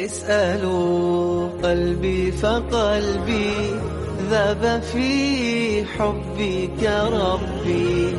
اسألوا قلبي فقلبي ذاب في حبك ربي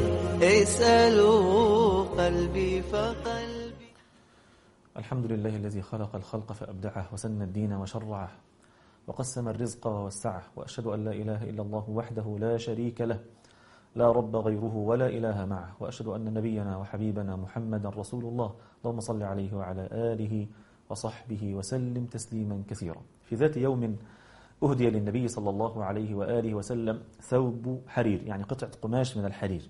اسألوا قلبي فقلبي الحمد لله الذي خلق الخلق فأبدعه وسن الدين وشرعه وقسم الرزق ووسعه وأشهد أن لا إله إلا الله وحده لا شريك له لا رب غيره ولا إله معه وأشهد أن نبينا وحبيبنا محمدا رسول الله اللهم صل عليه وعلى آله وصحبه وسلم تسليما كثيرا في ذات يوم أهدي للنبي صلى الله عليه وآله وسلم ثوب حرير يعني قطعة قماش من الحرير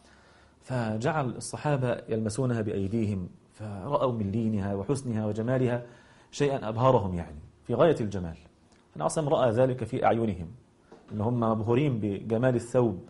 فجعل الصحابة يلمسونها بأيديهم فرأوا من لينها وحسنها وجمالها شيئا أبهرهم يعني في غاية الجمال فنعصم رأى ذلك في أعينهم إن هم مبهورين بجمال الثوب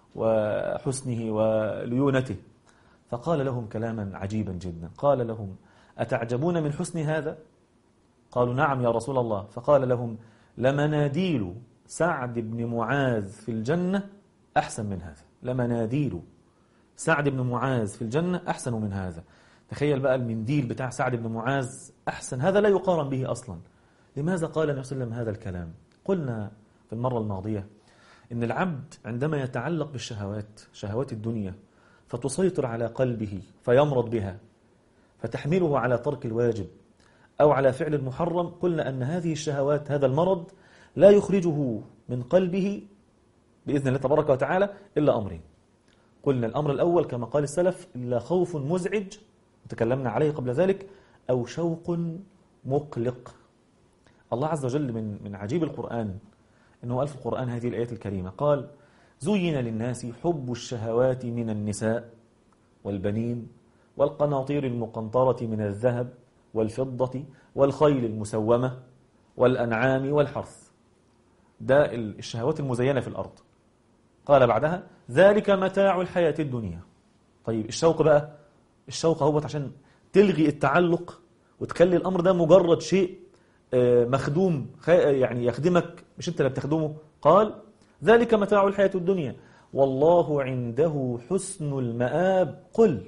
وحسنه وليونته فقال لهم كلاما عجيبا جدا قال لهم أتعجبون من حسن هذا؟ قالوا نعم يا رسول الله فقال لهم لمناديل سعد بن معاذ في الجنة أحسن من هذا لمناديل سعد بن معاذ في الجنة أحسن من هذا تخيل بقى المنديل بتاع سعد بن معاذ أحسن هذا لا يقارن به أصلا لماذا قال النبي صلى الله عليه وسلم هذا الكلام قلنا في المرة الماضية إن العبد عندما يتعلق بالشهوات شهوات الدنيا فتسيطر على قلبه فيمرض بها فتحمله على ترك الواجب أو على فعل المحرم قلنا أن هذه الشهوات هذا المرض لا يخرجه من قلبه بإذن الله تبارك وتعالى إلا أمرين قلنا الأمر الأول كما قال السلف إلا خوف مزعج وتكلمنا عليه قبل ذلك أو شوق مقلق الله عز وجل من من عجيب القرآن أنه قال في القرآن هذه الآيات الكريمة قال زين للناس حب الشهوات من النساء والبنين والقناطير المقنطرة من الذهب والفضة والخيل المسومة والأنعام والحرث ده الشهوات المزينة في الأرض قال بعدها ذلك متاع الحياة الدنيا طيب الشوق بقى الشوق هو عشان تلغي التعلق وتخلي الأمر ده مجرد شيء مخدوم يعني يخدمك مش انت اللي بتخدمه قال ذلك متاع الحياة الدنيا والله عنده حسن المآب قل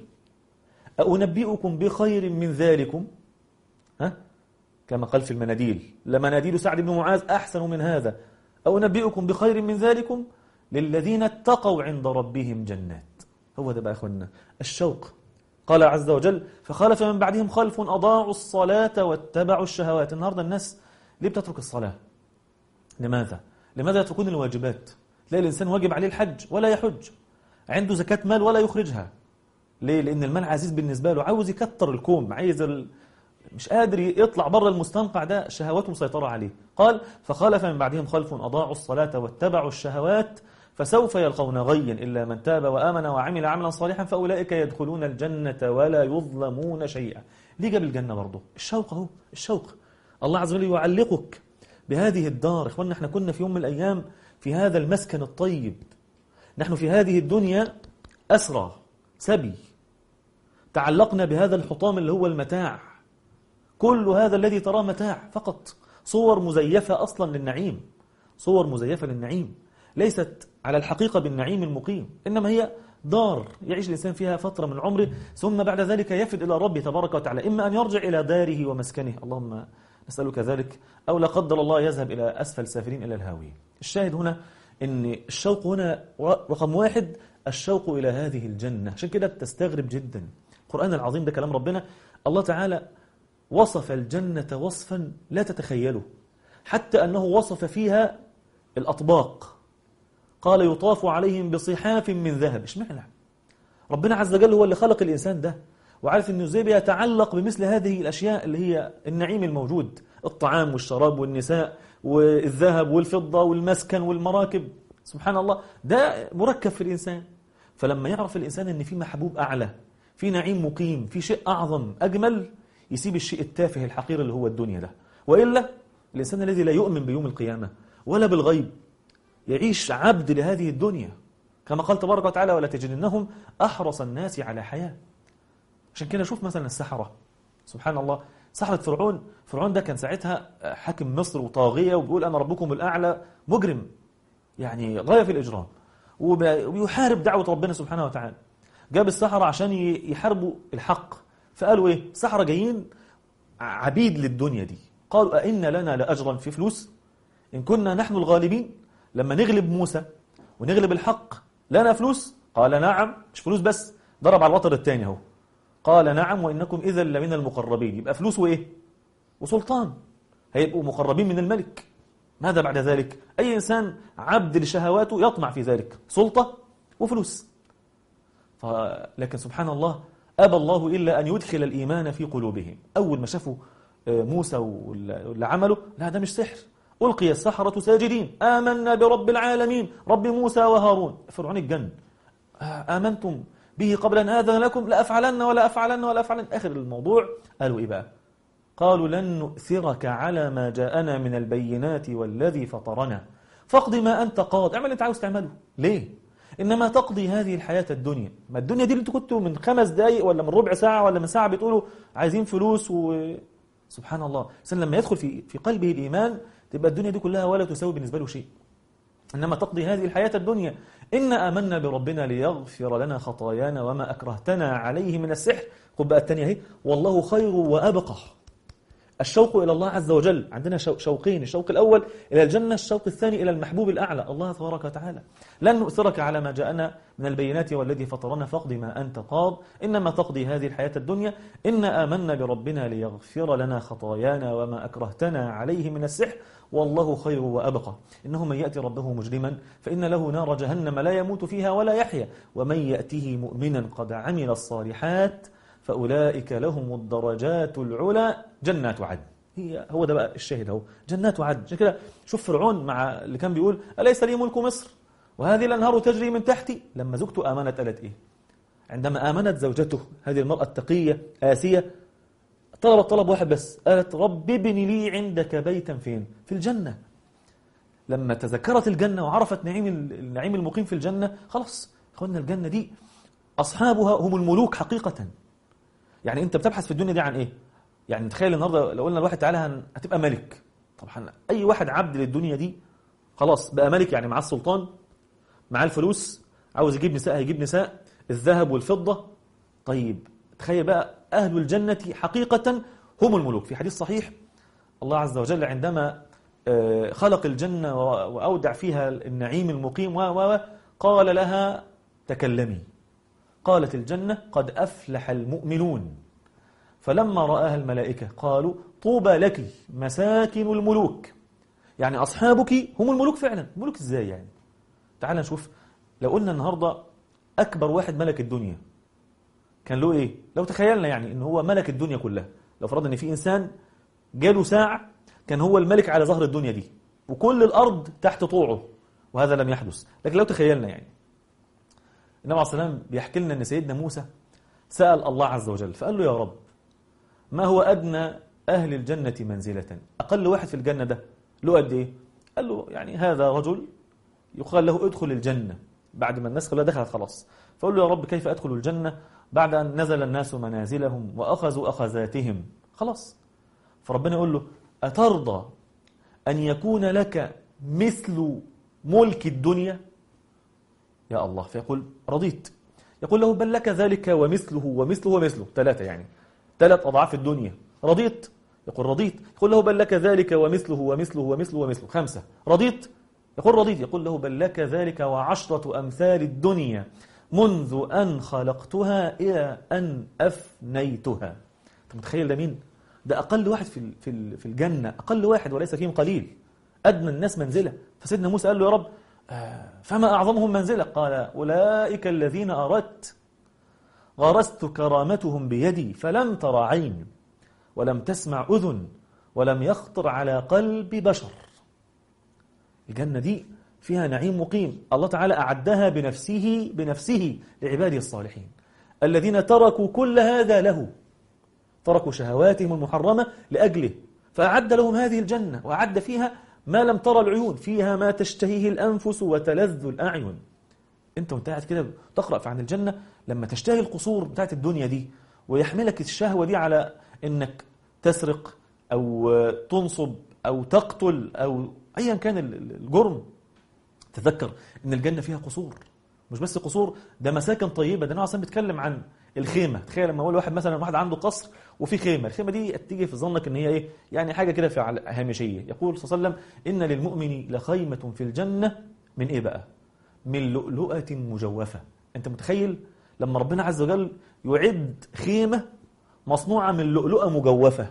أنبئكم بخير من ذلكم ها كما قال في المناديل لمناديل سعد بن معاذ أحسن من هذا أو أنبئكم بخير من ذلكم للذين اتقوا عند ربهم جنات هو ده بقى يا أخوانا الشوق قال عز وجل فخالف من بعدهم خلف أضاعوا الصلاة واتبعوا الشهوات النهاردة الناس ليه بتترك الصلاة لماذا؟ لماذا يتركون الواجبات تلاقي الإنسان واجب عليه الحج ولا يحج عنده زكاة مال ولا يخرجها ليه؟ لأن المال عزيز بالنسبة له عاوز يكتر الكوم عايز ال... مش قادر يطلع بره المستنقع ده شهواته مسيطرة عليه قال فخالف من بعدهم خلف أضاعوا الصلاة واتبعوا الشهوات فسوف يلقون غيا إلا من تاب وآمن وعمل عملا صالحا فأولئك يدخلون الجنة ولا يظلمون شيئا ليه جاب الجنة برضه الشوق اهو الشوق الله عز وجل يعلقك بهذه الدار إخواننا احنا كنا في يوم من الأيام في هذا المسكن الطيب نحن في هذه الدنيا أسرى سبي تعلقنا بهذا الحطام اللي هو المتاع كل هذا الذي تراه متاع فقط صور مزيفة أصلا للنعيم صور مزيفة للنعيم ليست على الحقيقة بالنعيم المقيم إنما هي دار يعيش الإنسان فيها فترة من عمره ثم بعد ذلك يفد إلى ربه تبارك وتعالى إما أن يرجع إلى داره ومسكنه اللهم نسألك ذلك أو لا قدر الله يذهب إلى أسفل سافلين إلى الهاوية الشاهد هنا أن الشوق هنا رقم واحد الشوق إلى هذه الجنة عشان كده بتستغرب جدا القرآن العظيم ده كلام ربنا الله تعالى وصف الجنة وصفا لا تتخيله حتى أنه وصف فيها الأطباق قال يطاف عليهم بصحاف من ذهب اشمعنى ربنا عز وجل هو اللي خلق الإنسان ده وعارف أنه ازاي بيتعلق بمثل هذه الأشياء اللي هي النعيم الموجود الطعام والشراب والنساء والذهب والفضة والمسكن والمراكب سبحان الله ده مركب في الإنسان فلما يعرف الإنسان أن في محبوب أعلى في نعيم مقيم في شيء أعظم أجمل يسيب الشيء التافه الحقير اللي هو الدنيا ده وإلا الإنسان الذي لا يؤمن بيوم القيامة ولا بالغيب يعيش عبد لهذه الدنيا كما قال تبارك وتعالى ولا تجدنهم أحرص الناس على حياة عشان كده شوف مثلا السحرة سبحان الله سحرة فرعون فرعون ده كان ساعتها حاكم مصر وطاغية وبيقول أنا ربكم الأعلى مجرم يعني غاية في الإجرام وبيحارب دعوة ربنا سبحانه وتعالى جاب السحرة عشان يحاربوا الحق فقالوا إيه السحرة جايين عبيد للدنيا دي قالوا أئن لنا لأجرا في فلوس إن كنا نحن الغالبين لما نغلب موسى ونغلب الحق لنا فلوس قال نعم مش فلوس بس ضرب على الوتر الثاني اهو قال نعم وإنكم إذا لمن المقربين يبقى فلوس وإيه وسلطان هيبقوا مقربين من الملك ماذا بعد ذلك أي إنسان عبد لشهواته يطمع في ذلك سلطة وفلوس ف... لكن سبحان الله أبى الله إلا أن يدخل الإيمان في قلوبهم أول ما شافوا موسى واللي عمله لا ده مش سحر ألقي السحرة ساجدين آمنا برب العالمين رب موسى وهارون فرعون الجن آمنتم به قبل أن آذن لكم لأفعلن ولا أفعلن ولا أفعلن آخر الموضوع قالوا إيه بقى قالوا لن نؤثرك على ما جاءنا من البينات والذي فطرنا فاقض ما أنت قاض اعمل اللي أنت عاوز تعمله ليه؟ إنما تقضي هذه الحياة الدنيا ما الدنيا دي اللي انتوا كنتوا من خمس دقايق ولا من ربع ساعة ولا من ساعة بتقولوا عايزين فلوس و... سبحان الله سن لما يدخل في في قلبه الإيمان تبقى الدنيا دي كلها ولا تساوي بالنسبة له شيء إنما تقضي هذه الحياة الدنيا إن آمنا بربنا ليغفر لنا خطايانا وما أكرهتنا عليه من السحر خد بقى الثانية اهي والله خير وأبقى الشوق إلى الله عز وجل عندنا شوقين الشوق الأول إلى الجنة الشوق الثاني إلى المحبوب الأعلى الله تبارك وتعالى لن نؤثرك على ما جاءنا من البينات والذي فطرنا فاقض ما أنت قاض إنما تقضي هذه الحياة الدنيا إن آمنا بربنا ليغفر لنا خطايانا وما أكرهتنا عليه من السحر والله خير وأبقى إنه من يأتي ربه مجرما فإن له نار جهنم لا يموت فيها ولا يحيا ومن يأته مؤمنا قد عمل الصالحات فأولئك لهم الدرجات العلى جنات عدن هي هو ده بقى الشاهد اهو جنات عدن عشان كده شوف فرعون مع اللي كان بيقول أليس لي ملك مصر وهذه الأنهار تجري من تحتي لما زوجته آمنت قالت إيه عندما آمنت زوجته هذه المرأة التقية آسية طلبت طلب واحد بس قالت رب ابني لي عندك بيتا فين في الجنة لما تذكرت الجنة وعرفت نعيم النعيم المقيم في الجنة خلاص اخوانا الجنة دي أصحابها هم الملوك حقيقة يعني أنت بتبحث في الدنيا دي عن إيه يعني تخيل النهاردة لو قلنا الواحد تعالى هتبقى ملك طبعا أي واحد عبد للدنيا دي خلاص بقى ملك يعني معاه السلطان معاه الفلوس عاوز يجيب نساء هيجيب نساء الذهب والفضة طيب تخيل بقى أهل الجنة حقيقة هم الملوك في حديث صحيح الله عز وجل عندما خلق الجنة وأودع فيها النعيم المقيم و قال لها تكلمي قالت الجنة قد أفلح المؤمنون فلما رآها الملائكة قالوا طوبى لك مساكن الملوك يعني أصحابك هم الملوك فعلا ملوك إزاي يعني تعال نشوف لو قلنا النهاردة أكبر واحد ملك الدنيا كان له إيه لو تخيلنا يعني إن هو ملك الدنيا كلها لو فرضنا إن في إنسان جاله ساعة كان هو الملك على ظهر الدنيا دي وكل الأرض تحت طوعه وهذا لم يحدث لكن لو تخيلنا يعني النبي عليه السلام بيحكي لنا أن سيدنا موسى سأل الله عز وجل فقال له يا رب ما هو أدنى أهل الجنة منزلة أقل واحد في الجنة ده له قد إيه قال له يعني هذا رجل يقال له ادخل الجنة بعد ما الناس كلها دخلت خلاص فقال له يا رب كيف أدخل الجنة بعد أن نزل الناس منازلهم وأخذوا أخذاتهم خلاص فربنا يقول له أترضى أن يكون لك مثل ملك الدنيا يا الله فيقول رضيت يقول له بل لك ذلك ومثله ومثله ومثله ثلاثة يعني ثلاث أضعاف الدنيا رضيت يقول رضيت يقول له بل لك ذلك ومثله ومثله ومثله ومثله خمسة رضيت يقول رضيت يقول له بل لك ذلك وعشرة أمثال الدنيا منذ أن خلقتها إلى أن أفنيتها أنت متخيل ده مين؟ ده أقل واحد في في في الجنة أقل واحد وليس فيهم قليل أدنى الناس منزلة فسيدنا موسى قال له يا رب فما أعظمهم منزلة قال أولئك الذين أردت غرست كرامتهم بيدي فلم تر عين ولم تسمع أذن ولم يخطر على قلب بشر الجنة دي فيها نعيم مقيم الله تعالى أعدها بنفسه بنفسه لعباده الصالحين الذين تركوا كل هذا له تركوا شهواتهم المحرمة لأجله فأعد لهم هذه الجنة وأعد فيها ما لم ترى العيون فيها ما تشتهيه الأنفس وتلذ الأعين أنت وانت قاعد كده تقرأ عن الجنة لما تشتهي القصور بتاعت الدنيا دي ويحملك الشهوة دي على أنك تسرق أو تنصب أو تقتل أو أيا كان الجرم تذكر أن الجنة فيها قصور مش بس قصور ده مساكن طيبة ده نوع أصلا بيتكلم عن الخيمة تخيل لما أقول واحد مثلا واحد عنده قصر وفي خيمة الخيمة دي تيجي في ظنك ان هي ايه يعني حاجة كده في عل- هامشية يقول صلى الله عليه وسلم إن للمؤمن لخيمة في الجنة من ايه بقى من لؤلؤة مجوفة انت متخيل لما ربنا عز وجل يعد خيمة مصنوعة من لؤلؤة مجوفة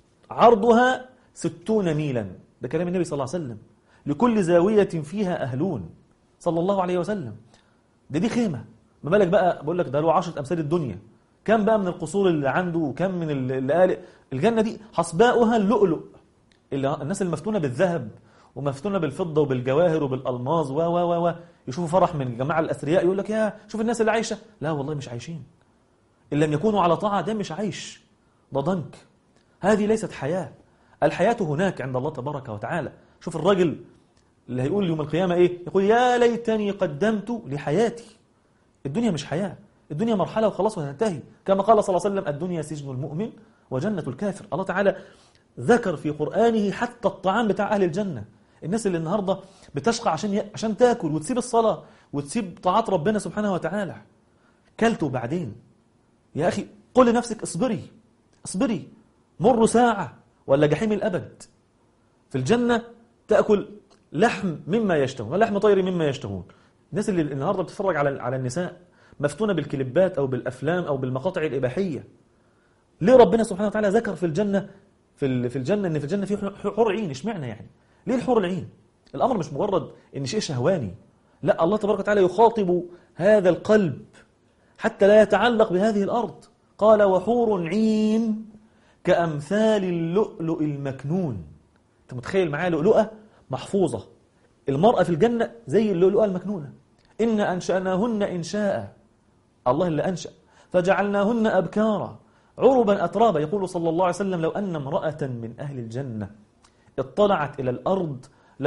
عرضها ستون ميلا ده كلام النبي صلى الله عليه وسلم لكل زاوية فيها أهلون صلى الله عليه وسلم ده دي خيمة ما بالك بقى بقول لك ده له عشرة أمثال الدنيا كم بقى من القصور اللي عنده وكم من اللي قال الجنة دي حصباؤها اللؤلؤ اللي الناس المفتونة بالذهب ومفتونة بالفضة وبالجواهر وبالألماظ و و و و يشوفوا فرح من الجماعة الأثرياء يقول لك يا شوف الناس اللي عايشة لا والله مش عايشين إن لم يكونوا على طاعة ده مش عايش ده ضنك هذه ليست حياة الحياة هناك عند الله تبارك وتعالى شوف الراجل اللي هيقول يوم القيامة إيه يقول يا ليتني قدمت لحياتي الدنيا مش حياة الدنيا مرحلة وخلاص وهتنتهي كما قال صلى الله عليه وسلم الدنيا سجن المؤمن وجنة الكافر الله تعالى ذكر في قرآنه حتى الطعام بتاع أهل الجنة الناس اللي النهاردة بتشقى عشان ي... عشان تاكل وتسيب الصلاة وتسيب طاعات ربنا سبحانه وتعالى كلته بعدين يا أخي قل لنفسك اصبري اصبري مر ساعة ولا جحيم الأبد في الجنة تأكل لحم مما يشتهون ولحم طير مما يشتهون الناس اللي النهاردة بتتفرج على على النساء مفتونة بالكليبات أو بالأفلام أو بالمقاطع الإباحية ليه ربنا سبحانه وتعالى ذكر في الجنة في ال- في الجنة إن في الجنة في حور عين اشمعنى يعني ليه الحور العين الأمر مش مجرد إن شيء شهواني لا الله تبارك وتعالى يخاطب هذا القلب حتى لا يتعلق بهذه الأرض قال وحور عين كأمثال اللؤلؤ المكنون أنت متخيل معايا لؤلؤة محفوظة المرأة في الجنة زي اللؤلؤة المكنونة إن أنشأناهن إنشاء الله اللي أنشأ فجعلناهن أبكارا عربا أترابا يقول صلى الله عليه وسلم لو أن امرأة من أهل الجنة اطلعت إلى الأرض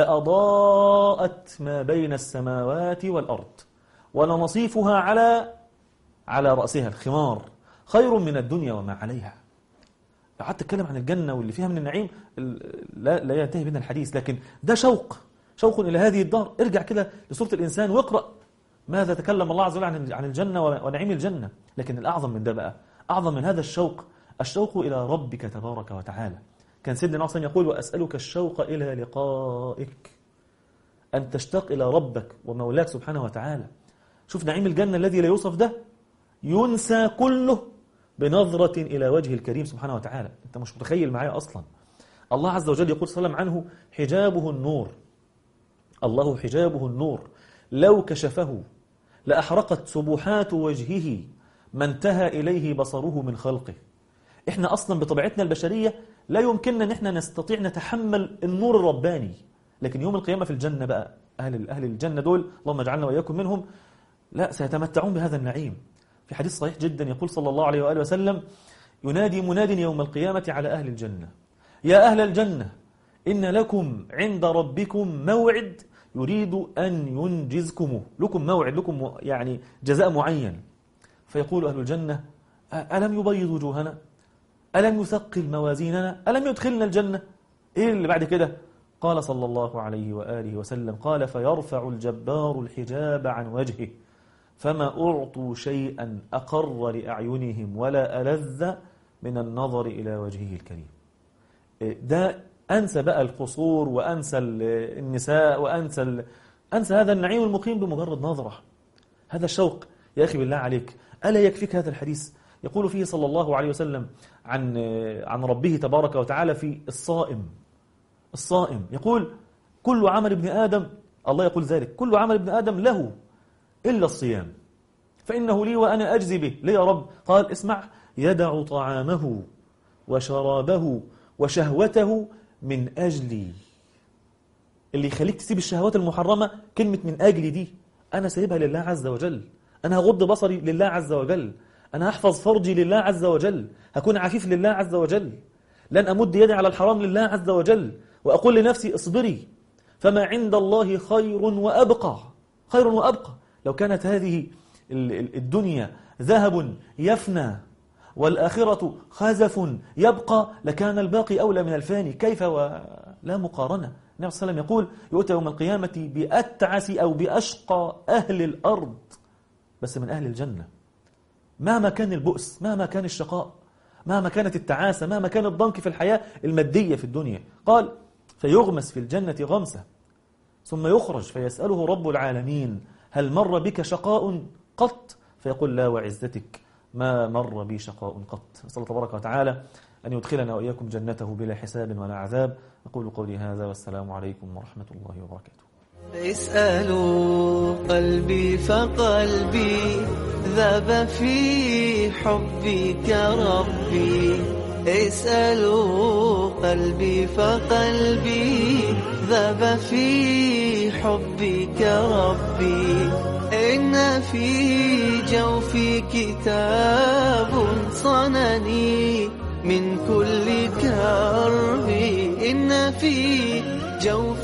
لأضاءت ما بين السماوات والأرض ولنصيفها على على رأسها الخمار خير من الدنيا وما عليها لو قعدت تتكلم عن الجنة واللي فيها من النعيم ال- لا, لا ينتهي بنا الحديث لكن ده شوق شوق إلى هذه الدار ارجع كده لسورة الإنسان واقرأ ماذا تكلم الله عز وجل عن عن الجنة ونعيم الجنة لكن الأعظم من ده بقى أعظم من هذا الشوق الشوق إلى ربك تبارك وتعالى كان سيدنا عاصم يقول وأسألك الشوق إلى لقائك أن تشتاق إلى ربك ومولاك سبحانه وتعالى شوف نعيم الجنة الذي لا يوصف ده ينسى كله بنظرة إلى وجه الكريم سبحانه وتعالى أنت مش متخيل معايا أصلا الله عز وجل يقول صلى الله عليه وسلم عنه حجابه النور الله حجابه النور لو كشفه لأحرقت سبحات وجهه ما انتهى إليه بصره من خلقه إحنا أصلا بطبيعتنا البشرية لا يمكننا أن إحنا نستطيع نتحمل النور الرباني لكن يوم القيامة في الجنة بقى أهل, أهل الجنة دول اللهم اجعلنا وإياكم منهم لا سيتمتعون بهذا النعيم في حديث صحيح جدا يقول صلى الله عليه وآله وسلم ينادي مناد يوم القيامة على أهل الجنة يا أهل الجنة إن لكم عند ربكم موعد يريد أن ينجزكمه لكم موعد لكم يعني جزاء معين فيقول أهل الجنة ألم يبيض وجوهنا ألم يثقل موازيننا ألم يدخلنا الجنة إيه اللي بعد كده قال صلى الله عليه وآله وسلم قال فيرفع الجبار الحجاب عن وجهه فما أعطوا شيئا أقر لأعينهم ولا ألذ من النظر إلى وجهه الكريم ده أنسى بقى القصور وأنسى النساء وأنسى ال... أنسى هذا النعيم المقيم بمجرد نظرة هذا الشوق يا أخي بالله عليك ألا يكفيك هذا الحديث يقول فيه صلى الله عليه وسلم عن عن ربه تبارك وتعالى في الصائم الصائم يقول كل عمل ابن آدم الله يقول ذلك كل عمل ابن آدم له إلا الصيام فإنه لي وأنا أجزي به ليه يا رب قال اسمع يدع طعامه وشرابه وشهوته من أجلي اللي يخليك تسيب الشهوات المحرمة كلمة من أجلي دي أنا سايبها لله عز وجل أنا هغض بصري لله عز وجل أنا هحفظ فرجي لله عز وجل هكون عفيف لله عز وجل لن أمد يدي على الحرام لله عز وجل وأقول لنفسي اصبري فما عند الله خير وأبقى خير وأبقى لو كانت هذه الدنيا ذهب يفنى والآخرة خزف يبقى لكان الباقي أولى من الفاني كيف ولا مقارنة النبي صلى الله عليه وسلم يقول يؤتى يوم القيامة بأتعس أو بأشقى أهل الأرض بس من أهل الجنة مهما كان البؤس مهما كان الشقاء مهما كانت التعاسة مهما كان الضنك في الحياة المادية في الدنيا قال فيغمس في الجنة غمسة ثم يخرج فيسأله رب العالمين هل مر بك شقاء قط فيقول لا وعزتك ما مر بي شقاء قط نسأل الله تبارك وتعالى أن يدخلنا وإياكم جنته بلا حساب ولا عذاب أقول قولي هذا والسلام عليكم ورحمة الله وبركاته اسألوا قلبي فقلبي ذاب في حبك ربي اسألوا قلبي فقلبي ذاب في حبك ربي إن في جوفي كتاب صنني من كل كرب إن في جوفي